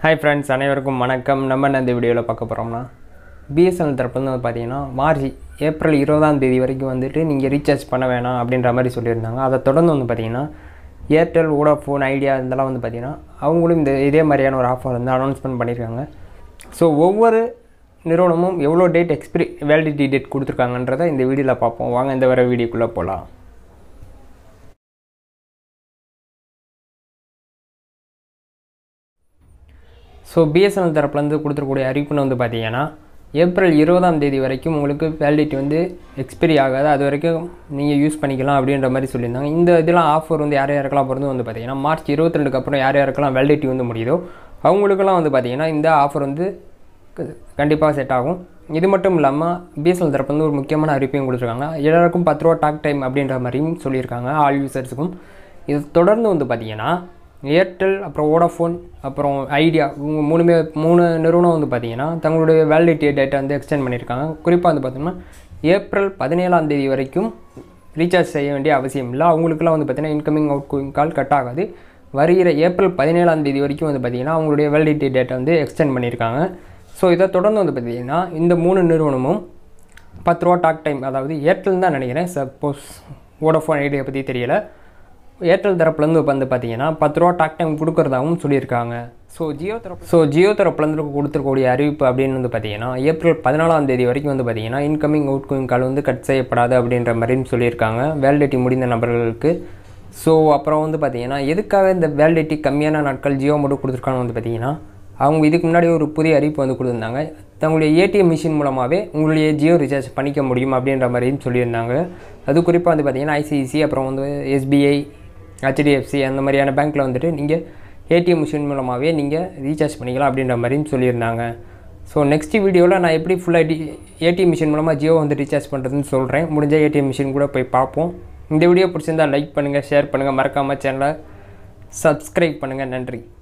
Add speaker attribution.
Speaker 1: hi friends அனைவருக்கும் வணக்கம் நம்ம என்ன இந்த வீடியோவில் பார்க்க போகிறோம்னா பிஎஸ்என்எல் தரப்புலேருந்து வந்து பார்த்தீங்கன்னா மார்ச் ஏப்ரல் இருபதாம் தேதி வரைக்கும் வந்துட்டு நீங்கள் ரீசார்ஜ் பண்ண வேணாம் அப்படின்ற மாதிரி சொல்லியிருந்தாங்க அதை தொடர்ந்து வந்து பார்த்தீங்கன்னா ஏர்டெல் வோடாஃபோன் ஐடியா இதெல்லாம் வந்து பார்த்தீங்கன்னா அவங்களும் இந்த இதே மாதிரியான ஒரு ஆஃபர் வந்து அனௌன்ஸ்மெண்ட் பண்ணியிருக்காங்க ஸோ ஒவ்வொரு நிறுவனமும் எவ்வளோ டேட் எக்ஸ்பிரி வேலிடிட்டி டேட் கொடுத்துருக்காங்கன்றதை இந்த வீடியோவில் பார்ப்போம் வாங்க இந்த வர வீடியோக்குள்ளே போகலாம் ஸோ பிஎஸ்என்எல் தரப்புலேருந்து கொடுத்துருக்கூடிய அறிவிப்புன்னு வந்து பார்த்தீங்கன்னா ஏப்ரல் இருபதாம் தேதி வரைக்கும் உங்களுக்கு வேலிடிட்டி வந்து எக்ஸ்பைரி ஆகாது அது வரைக்கும் நீங்கள் யூஸ் பண்ணிக்கலாம் அப்படின்ற மாதிரி சொல்லியிருந்தாங்க இந்த இதெல்லாம் ஆஃபர் வந்து யார் யாருக்கெல்லாம் பிறந்து வந்து பார்த்தீங்கன்னா மார்ச் இருபத்தி ரெண்டுக்கு அப்புறம் யார் யாருக்கெல்லாம் வேலிடிட்டி வந்து முடியுதோ அவங்களுக்கெல்லாம் வந்து பார்த்தீங்கன்னா இந்த ஆஃபர் வந்து கண்டிப்பாக செட் ஆகும் இது மட்டும் இல்லாமல் பிஎஸ்எல் தரப்பு வந்து ஒரு முக்கியமான அறிவிப்பையும் கொடுத்துருக்காங்க எல்லாருக்கும் பத்து ரூபா டாக் டைம் அப்படின்ற மாதிரியும் சொல்லியிருக்காங்க ஆல் யூசர்ஸுக்கும் இது தொடர்ந்து வந்து பார்த்தீங்கன்னா ஏர்டெல் அப்புறம் வோடாஃபோன் அப்புறம் ஐடியா இவங்க மூணுமே மூணு நிறுவனம் வந்து பார்த்தீங்கன்னா தங்களுடைய வேலிடிட்டி டேட்டை வந்து எக்ஸ்டெண்ட் பண்ணியிருக்காங்க குறிப்பாக வந்து பார்த்தோம்னா ஏப்ரல் பதினேழாம் தேதி வரைக்கும் ரீசார்ஜ் செய்ய வேண்டிய அவசியம் இல்லை அவங்களுக்குலாம் வந்து பார்த்தீங்கன்னா incoming outgoing call cut ஆகாது வருகிற ஏப்ரல் பதினேழாம் தேதி வரைக்கும் வந்து பார்த்தீங்கன்னா அவங்களுடைய வேலிடிட்டி டேட்டை வந்து எக்ஸ்டெண்ட் பண்ணியிருக்காங்க ஸோ இதை தொடர்ந்து வந்து பார்த்தீங்கன்னா இந்த மூணு நிறுவனமும் பத்து ரூபா டாக் டைம் அதாவது ஏர்டெல் தான் நினைக்கிறேன் சப்போஸ் வோடாஃபோன் ஐடியா பற்றி தெரியலை ஏர்டெல் தரப்புலேருந்து வந்து பார்த்தீங்கன்னா பத்து ரூபா டாக் டைம் கொடுக்குறதாகவும் சொல்லியிருக்காங்க ஸோ ஜியோ தரப்பு ஸோ ஜியோ தரப்புலேருந்து கொடுத்துருக்கக்கூடிய அறிவிப்பு அப்படின்னு வந்து பார்த்தீங்கன்னா ஏப்ரல் பதினாலாம் தேதி வரைக்கும் வந்து பார்த்தீங்கன்னா இன்கமிங் அவுட் கோயிங் கால் வந்து கட் செய்யப்படாது அப்படின்ற மாதிரியும் சொல்லியிருக்காங்க வேலிடிட்டி முடிந்த நபர்களுக்கு ஸோ அப்புறம் வந்து பார்த்தீங்கன்னா எதுக்காக இந்த வேலிடிட்டி கம்மியான நாட்கள் ஜியோ மட்டும் கொடுத்துருக்காங்க வந்து பார்த்தீங்கன்னா அவங்க இதுக்கு முன்னாடி ஒரு புதிய அறிவிப்பு வந்து கொடுத்துருந்தாங்க தங்களுடைய ஏடிஎம் மிஷின் மூலமாகவே உங்களுடைய ஜியோ ரீசார்ஜ் பண்ணிக்க முடியும் அப்படின்ற மாதிரியும் சொல்லியிருந்தாங்க அது குறிப்பாக வந்து பார்த்தீங்கன்னா ஐசிஐசி அப்புறம் வந்து எஸ்பிஐ ஹெச்டிஎஃப்சி அந்த மாதிரியான பேங்க்கில் வந்துட்டு நீங்கள் ஏடிஎம் மிஷின் மூலமாகவே நீங்கள் ரீசார்ஜ் பண்ணிக்கலாம் அப்படின்ற மாதிரியும் சொல்லியிருந்தாங்க ஸோ நெக்ஸ்ட் வீடியோவில் நான் எப்படி ஃபுல்லாக டி ஏடிஎம் மிஷின் மூலமாக ஜியோ வந்து ரீசார்ஜ் பண்ணுறதுன்னு சொல்கிறேன் முடிஞ்ச ஏடிஎம் மிஷின் கூட போய் பார்ப்போம் இந்த வீடியோ பிடிச்சிருந்தால் லைக் பண்ணுங்கள் ஷேர் பண்ணுங்கள் மறக்காமல் சேனலை சப்ஸ்கிரைப் பண்ணுங்கள் நன்றி